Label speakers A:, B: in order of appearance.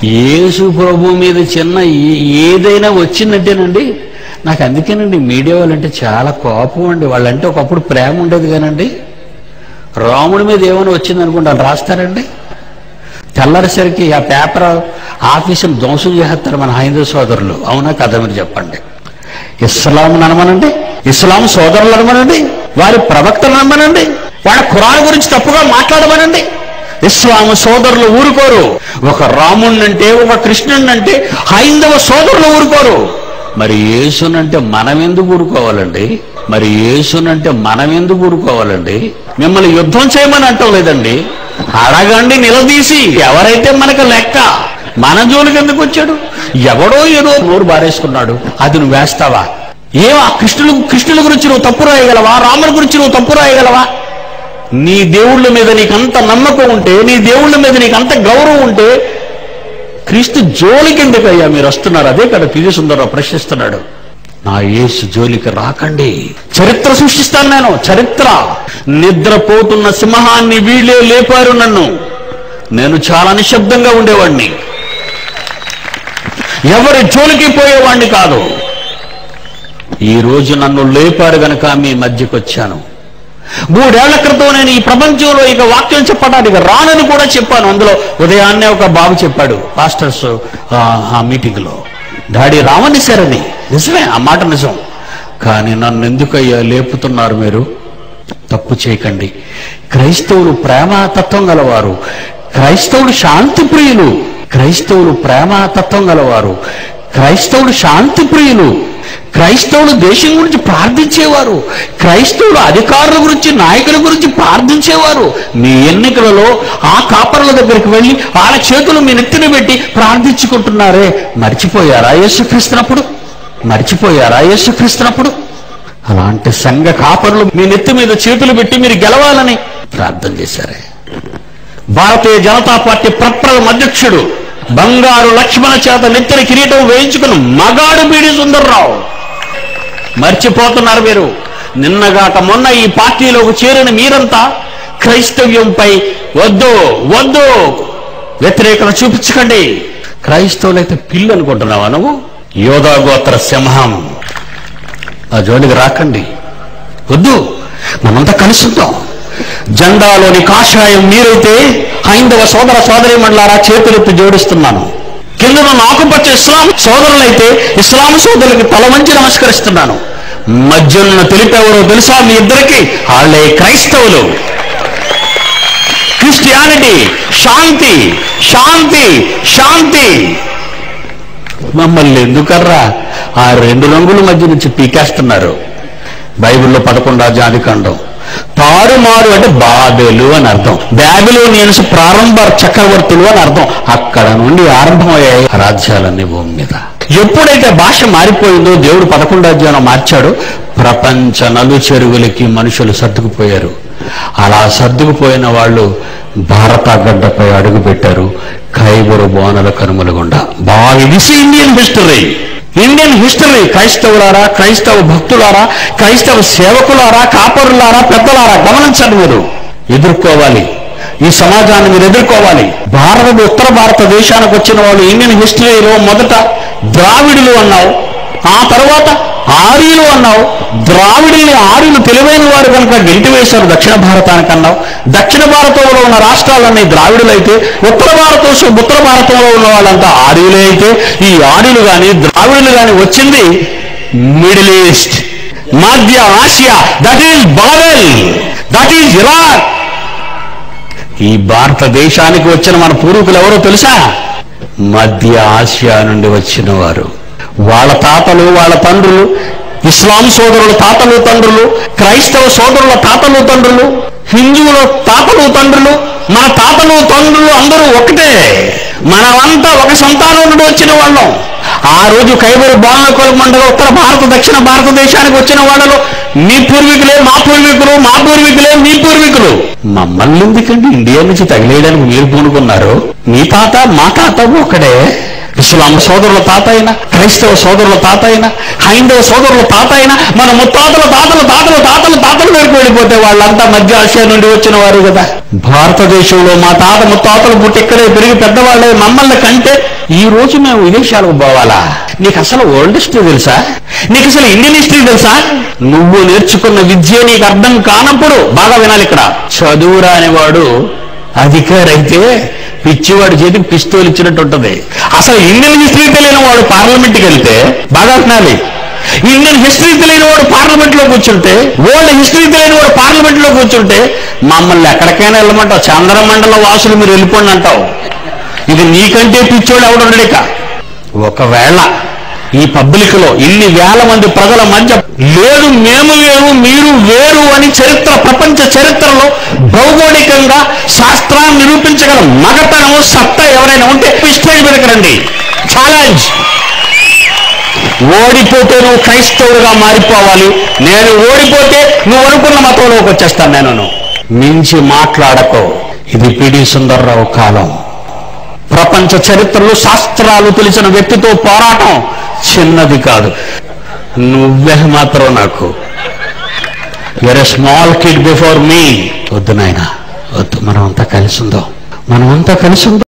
A: యేసు ప్రభు మీద చిన్న ఏ- ఏదైనా వచ్చిందంటేనండి నాకు అందుకేనండి మీడియా వాళ్ళంటే చాలా కోపం అండి వాళ్ళంటే ఒకప్పుడు ప్రేమ ఉండేది కానండి రాముడి మీద ఏమైనా వచ్చింది అనుకుంటాను రాస్తారండి తెల్లరిసరికి ఆ పేపర్ ఆఫీసును ధ్వంసం చేస్తారు మన హైందవ సోదరులు అవునా కదా మీరు చెప్పండి ఇస్లాం అనమనండి ఇస్లాం సోదరులు అనమనండి వారి ప్రవక్తలు అనమనండి వాళ్ళ ఖురాన్ గురించి తప్పుగా మాట్లాడమనండి ఇస్లాం సోదరులు ఊరుకోరు ఒక రాముణ్ణంటే ఒక కృష్ణుణ్ణంటే హైందవ సోదరులు ఊరుకోరు మరి యేసునంటే మనం ఎందుకు ఊరుకోవాలండి మరి యేసునంటే మనం ఎందుకు ఊరుకోవాలండి మిమ్మల్ని యుద్ధం చేయమని అంటాం లేదండి అడగండి నిలదీసి ఎవరైతే మనకు లెక్క మన జోలికి ఎందుకు వచ్చాడు ఎవడో ఏదో నోరు బారేసుకున్నాడు అది నువ్వు వేస్తావా ఏం ఆ కృష్ణులు కృష్ణుల గురించి నువ్వు తప్పు రాయగలవా రాముల గురించి నువ్వు తప్పు రాయగలవా నీ దేవుళ్ళ మీద నీకంత నమ్మకం ఉంటే నీ దేవుళ్ళ మీద నీకంత గౌరవం ఉంటే క్రీస్తు జోలికి ఎందుకు అయ్యా మీరు వస్తున్నారు అదే కదా పివి సుందరరావు ప్రశ్నిస్తున్నాడు నా యేసు జోలికి రాకండి చరిత్ర సృష్టిస్తాను నేను చరిత్ర నిద్రపోతున్న సింహాన్ని వీళ్ళే లేపారు నన్ను నేను చాలా నిశ్శబ్దంగా ఉండేవాడిని ఎవరి జోలికి పోయేవాడిని కాదు ఈ రోజు నన్ను లేపారు గనక మీ మధ్యకు వచ్చాను మూడేళ్ల క్రితం నేను ఈ ప్రపంచంలో ఇక వాక్యం చెప్పడానికి రానని కూడా చెప్పాను అందులో ఉదయాన్నే ఒక బాబు చెప్పాడు పాస్టర్స్ ఆ, ఆ మీటింగ్ లో డాడీ రామనిశారని నిజమే ఆ మాట నిజం కానీ నన్ను ఎందుకయ్యా లేపుతున్నారు మీరు తప్పు చేయకండి క్రైస్తవులు ప్రేమాతత్వం గలవారు క్రైస్తవులు శాంతి ప్రియులు క్రైస్తవులు ప్రేమాతత్వం గలవారు క్రైస్తవులు శాంతి ప్రియులు క్రైస్తవులు దేశం గురించి ప్రార్థించేవారు క్రైస్తవులు అధికారుల గురించి నాయకుల గురించి ప్రార్థించేవారు మీ ఎన్నికలలో ఆ కాపరుల దగ్గరికి వెళ్ళి వాళ్ళ చేతులు మీ నెత్తిన పెట్టి ప్రార్థించుకుంటున్నారే మర్చిపోయారా యేసుక్రీస్తునప్పుడు మర్చిపోయారా యేసుక్రీస్తునప్పుడు అలాంటి సంఘ కాపరులు మీ నెత్తి మీద చేతులు పెట్టి మీరు గెలవాలని ప్రార్థన చేశారే భారతీయ జనతా పార్టీ ప్రప్రథమ అధ్యక్షుడు బంగారు లక్ష్మణ చేత నెత్తిన కిరీటం వేయించుకుని మగాడు బీడి సుందర్రావు మర్చిపోతున్నారు మీరు నిన్నగాక మొన్న ఈ పార్టీలోకి చేరిన మీరంతా క్రైస్తవ్యంపై వద్దు వద్దు వ్యతిరేకత చూపించకండి క్రైస్తవులైతే పిల్లు అనుకుంటున్నావా నువ్వు యోధా గోత్ర సింహం ఆ జోలికి రాకండి వద్దు మనంతా కలిసి ఉందాం జెండాలోని కాషాయం మీరైతే హైందవ సోదర సోదరి మండలారా చేతులెత్తి జోడిస్తున్నాను కిందన నాకుపచ్చ ఇస్లాం సోదరులైతే ఇస్లాం సోదరులకి తల వంచి నమస్కరిస్తున్నాను మధ్యన తెలిపేవరో తెలుసా మీ ఇద్దరికి వాళ్ళే క్రైస్తవులు క్రిస్టియానిటీ శాంతి శాంతి శాంతి మమ్మల్ని ఎందుకర్రా ఆ రెండు రంగుల మధ్య నుంచి పీకేస్తున్నారు బైబిల్లో పదకొండా జాతికండం తారుమారు అంటే బాబెలు అని అర్థం బ్యాబిలోనియన్స్ ప్రారంభ చక్రవర్తులు అని అర్థం అక్కడ నుండి ఆరంభమయ్యాయి రాజ్యాలన్నీ భూమి మీద ఎప్పుడైతే భాష మారిపోయిందో దేవుడు పదకొండో అధ్యాయం మార్చాడో ప్రపంచ నలు చెరువులకి మనుషులు సర్దుకుపోయారు అలా సర్దుకుపోయిన వాళ్ళు భారత గడ్డపై అడుగు పెట్టారు ఖైబరు బోనల కనుమల గుండా బాగా this Indian history Indian history క్రైస్తవులారా క్రైస్తవ భక్తులారా క్రైస్తవ సేవకులారా కాపరులారా పెద్దలారా గమనించండి మీరు ఎదుర్కోవాలి ఈ సమాజాన్ని మీరు ఎదుర్కోవాలి భారత ఉత్తర భారతదేశానికి వచ్చిన వాళ్ళు ఇండియన్ హిస్టరీలో మొదట ద్రావిడులు అన్నావు ఆ తర్వాత ఆర్యులు అన్నావు ద్రావిడుల్ని ఆర్యులు తెలివైన వారు కనుక గెంటి వేశారు దక్షిణ భారతానికి అన్నావు దక్షిణ భారతంలో ఉన్న రాష్ట్రాలన్నీ ద్రావిడులైతే ఉత్తర భారతదేశం ఉత్తర భారతంలో ఉన్న వాళ్ళంతా ఆర్యులే అయితే ఈ ఆర్యులు కానీ ద్రావిడులు కానీ వచ్చింది మిడిల్ ఈస్ట్ మధ్య ఆసియా that is Babel that is Iraq ఈ భారతదేశానికి వచ్చిన మన పూర్వీకులు ఎవరో తెలుసా మధ్య ఆసియా నుండి వచ్చిన వారు వాళ్ళ తాతలు వాళ్ళ తండ్రులు ఇస్లాం సోదరుల తాతలు తండ్రులు క్రైస్తవ సోదరుల తాతలు తండ్రులు హిందువుల తాతలు తండ్రులు మన తాతలు తండ్రులు అందరూ ఒకటే మనమంతా ఒక సంతానం నుండి వచ్చిన వాళ్ళం ఆ రోజు కైబరు బాలనకోల మండలం ఉత్తర భారత దక్షిణ భారతదేశానికి వచ్చిన వాళ్ళలో మీ పూర్వీకులే మా పూర్వీకులు మా పూర్వీకులే మీ పూర్వీకులు మమ్మల్ని ఎందుకండి ఇండియా నుంచి తగిలేయడానికి మీరు పూనుకున్నారు మీ తాత మా తాత ఒకడే ఇస్లాం సోదరుల తాత అయినా క్రైస్తవ సోదరుల తాత అయినా హైందవ సోదరుల తాత అయినా మన ముత్తాతల తాతల తాతల తాతల తాతల వరకు వెళ్ళిపోతే వాళ్ళంతా మధ్య ఆసియా నుండి వచ్చిన వారు కదా భారతదేశంలో మా తాత ముత్తాతలు పుట్టి ఇక్కడే పెరిగి పెద్దవాళ్ళే మమ్మల్ని కంటే ఈ రోజు మేము విదేశాలకు పోవాలా నీకు అసలు వరల్డ్ హిస్టరీ తెలుసా నీకు అసలు ఇండియన్ హిస్టరీ తెలుసా నువ్వు నేర్చుకున్న విద్య నీకు అర్థం కానప్పుడు బాగా వినాలి ఇక్కడ చదువురా అనేవాడు అధికారి అయితే పిచ్చివాడి చేతికి పిస్తోల్ ఇచ్చినట్టు ఉంటది అసలు ఇండియన్ హిస్టరీ తెలియని వాడు పార్లమెంట్కి వెళ్తే బాగా వినాలి ఇండియన్ హిస్టరీ తెలియని వాడు పార్లమెంట్ లో కూర్చుంటే వరల్డ్ హిస్టరీ తెలియని వాడు పార్లమెంట్ లో కూర్చుంటే మమ్మల్ని ఎక్కడికైనా వెళ్ళమంటావు చంద్రమండల వాసులు మీరు వెళ్ళిపోండి అంటావు ఇది నీకంటే పిచ్చోడు ఎవడుండడు ఇక ఒకవేళ ఈ పబ్లిక్ లో ఇన్ని వేల మంది ప్రజల మధ్య లేదు మేము వేరు మీరు వేరు అని చరిత్ర ప్రపంచ చరిత్రలో భౌగోళికంగా శాస్త్రాన్ని నిరూపించగల మగతనము సత్తా ఎవరైనా ఉంటే స్టేజ్ మీదకి రండి ఛాలెంజ్ ఓడిపోతే నువ్వు క్రైస్తవుడుగా మారిపోవాలి నేను ఓడిపోతే నువ్వు అనుకున్న మతంలోకి వచ్చేస్తాను నేను మించి మాట్లాడకో ఇది పిడి సుందర్రావు కాలం ప్రపంచ చరిత్రలో శాస్త్రాలు తెలిసిన వ్యక్తితో పోరాటం చిన్నది కాదు నువ్వే మాత్రం నాకు you're a small kid before me వద్దు నాయన వద్దు మనం అంతా కలిసి ఉందాం మనం అంతా కలిసి ఉందాం